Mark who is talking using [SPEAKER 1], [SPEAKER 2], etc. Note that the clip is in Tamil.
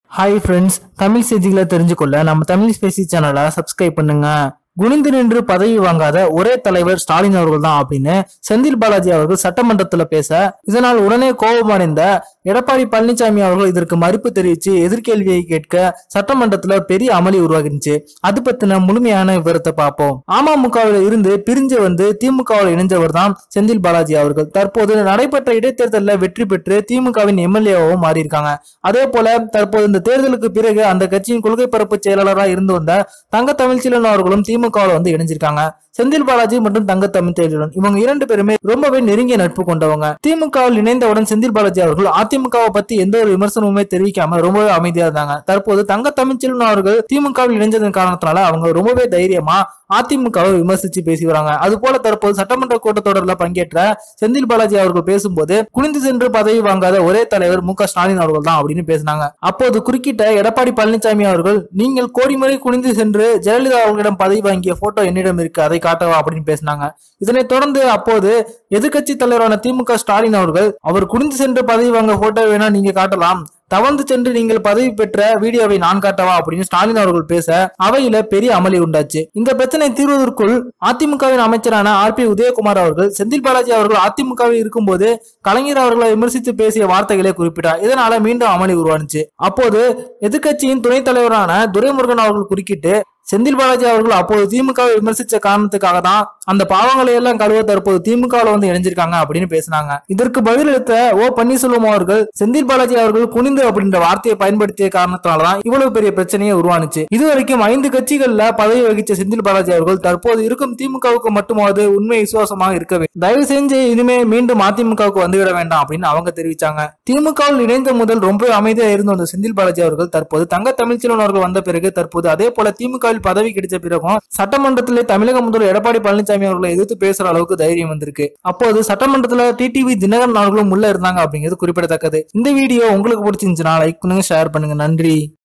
[SPEAKER 1] ஹாய் ஃப்ரெண்ட்ஸ் தமிழ் செய்திகளை தெரிஞ்சுக்கொள்ள நம்ம தமிழ் ஸ்பேசி சேனலை சப்ஸ்கிரைப் பண்ணுங்க குனிந்து நின்று பதவி வாங்காத ஒரே தலைவர் ஸ்டாலின் அவர்கள் தான் அப்படின்னு செந்தில் பாலாஜி அவர்கள் சட்டமன்றத்துல பேச இதனால் உடனே கோபமடைந்த எடப்பாடி பழனிசாமி அவர்கள் இதற்கு மறுப்பு தெரிவித்து எதிர்கேள்வியை கேட்க சட்டமன்றத்துல பெரிய அமளி உருவாகிருந்துச்சு அது பத்தின முழுமையான விவரத்தை பார்ப்போம் அமமுகவில் இருந்து பிரிஞ்சு வந்து திமுகவில் இணைஞ்சவர் தான் செந்தில் பாலாஜி அவர்கள் தற்போது நடைபெற்ற இடைத்தேர்தலில் வெற்றி பெற்று திமுகவின் எம்எல்ஏவாகவும் மாறியிருக்காங்க அதே போல தற்போது இந்த தேர்தலுக்கு பிறகு அந்த கட்சியின் கொள்கை பரப்பு செயலாளராக இருந்து வந்த தங்க தமிழ்ச்செல்வன் அவர்களும் திமுகவில் வந்து இணைஞ்சிருக்காங்க செந்தில் பாலாஜி மற்றும் தங்க தமிழ்ச்செல்வன் இவங்க இரண்டு பேருமே ரொம்பவே நெருங்கிய நட்பு கொண்டவங்க திமுகவில் இணைந்தவுடன் செந்தில் பாலாஜி அவர்கள் அதிமுகவை பத்தி எந்த ஒரு விமர்சனமுமே தெரிவிக்காம ரொம்பவே அமைதியா இருந்தாங்க தற்போது தங்க தமிழ்ச்செல்வன் அவர்கள் திமுகவில் இணைஞ்சதன் காரணத்தினால அவங்க ரொம்பவே தைரியமா அதிமுகவை விமர்சிச்சு பேசி வராங்க அது போல தற்போது சட்டமன்ற கூட்டத்தொடரில் பங்கேற்ற செந்தில் பாலாஜி அவர்கள் பேசும்போது குனிந்து சென்று பதவி வாங்காத ஒரே தலைவர் மு க ஸ்டாலின் அவர்கள் தான் அப்படின்னு பேசினாங்க அப்போது குறுக்கிட்ட எடப்பாடி பழனிசாமி அவர்கள் நீங்கள் கோடி முறை குனிந்து சென்று ஜெயலலிதா அவர்களிடம் பதவி வாங்கிய போட்டோ என்னிடம் இருக்கு அதை காட்டவா அப்படின்னு பேசினாங்க இதனைத் தொடர்ந்து அப்போது எதிர்க்கட்சி தலைவரான திமுக ஸ்டாலின் அவர்கள் அவர் குனிந்து சென்று பதவி வாங்க போட்டோ வேணா நீங்க காட்டலாம் தவழ்ந்து சென்று நீங்கள் பதவி பெற்ற வீடியோவை நான் காட்டவா அப்படின்னு ஸ்டாலின் அவர்கள் பேச அவையில பெரிய அமளி உண்டாச்சு இந்த பிரச்சனை தீர்வதற்குள் அதிமுகவின் அமைச்சரான ஆர் பி உதயகுமார் அவர்கள் செந்தில் பாலாஜி அவர்கள் அதிமுகவில் இருக்கும்போது கலைஞர் அவர்களை விமர்சித்து பேசிய வார்த்தைகளை குறிப்பிட்டார் இதனால மீண்டும் அமளி உருவானுச்சு அப்போது எதிர்க்கட்சியின் துணைத் தலைவரான துரைமுருகன் அவர்கள் குறுக்கிட்டு செந்தில் பாலாஜி அவர்கள் அப்போது திமுகவை விமர்சிச்ச காரணத்துக்காக தான் அந்த பாவங்களை எல்லாம் கழுவ தற்போது திமுகவில் வந்து இணைஞ்சிருக்காங்க அப்படின்னு பேசினாங்க இதற்கு பதிலளித்த ஓ பன்னீர்செல்வம் அவர்கள் செந்தில் பாலாஜி அவர்கள் குனிந்து அப்படின்ற வார்த்தையை பயன்படுத்திய காரணத்தினாலதான் இவ்வளவு பெரிய பிரச்சனையே உருவானுச்சு இதுவரைக்கும் ஐந்து கட்சிகள்ல பதவி வகிச்ச செந்தில் பாலாஜி அவர்கள் தற்போது இருக்கும் திமுகவுக்கு மட்டுமாவது உண்மை விசுவாசமாக இருக்க வேண்டும் தயவு செஞ்சு இனிமே மீண்டும் அதிமுகவுக்கு வந்துவிட வேண்டாம் அப்படின்னு அவங்க தெரிவிச்சாங்க திமுகவில் இணைந்த முதல் ரொம்ப அமைதியா இருந்து வந்த செந்தில் பாலாஜி அவர்கள் தற்போது தங்க தமிழ்ச்செல்வன் அவர்கள் வந்த பிறகு தற்போது அதே போல திமுகவில் பதவி கிடைச்ச பிறகும் சட்டமன்றத்திலே தமிழக முதல்வர் எடப்பாடி பழனிசாமி அவர்களை எதிர்த்து பேசுற அளவுக்கு தைரியம் வந்திருக்கு அப்போது சட்டமன்றத்துல டிடிவி தினகரன் அவர்களும் உள்ள இருந்தாங்க அப்படிங்கிறது குறிப்பிடத்தக்கது இந்த வீடியோ உங்களுக்கு பிடிச்சிருந்துச்சுன்னா லைக் பண்ணுங்க ஷேர் பண்ணுங்க நன்றி